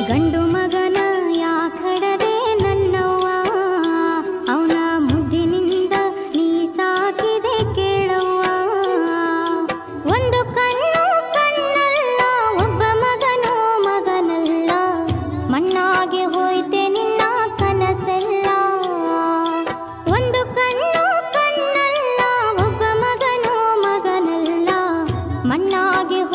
ಗಂಡು ಮಗನ ಯಾಕಡದೆ ನನ್ನವ್ವ ಅವನ ಮುದ್ದಿನಿಂದ ನೀ ಸಾಕಿದೆ ಕೇಳವ್ವ ಒಂದು ಕಣ್ಣು ಕಣ್ಣಲ್ಲ ಒಬ್ಬ ಮಗನೋ ಮಗನಲ್ಲ ಮಣ್ಣಾಗೆ ಹೋಯ್ತೆ ನಿನ್ನ ಕನಸೆಲ್ಲ ಒಂದು ಕಣ್ಣು ಕಣ್ಣಲ್ಲ ಒಬ್ಬ ಮಗನೋ ಮಗನಲ್ಲ ಮಣ್ಣಾಗೆ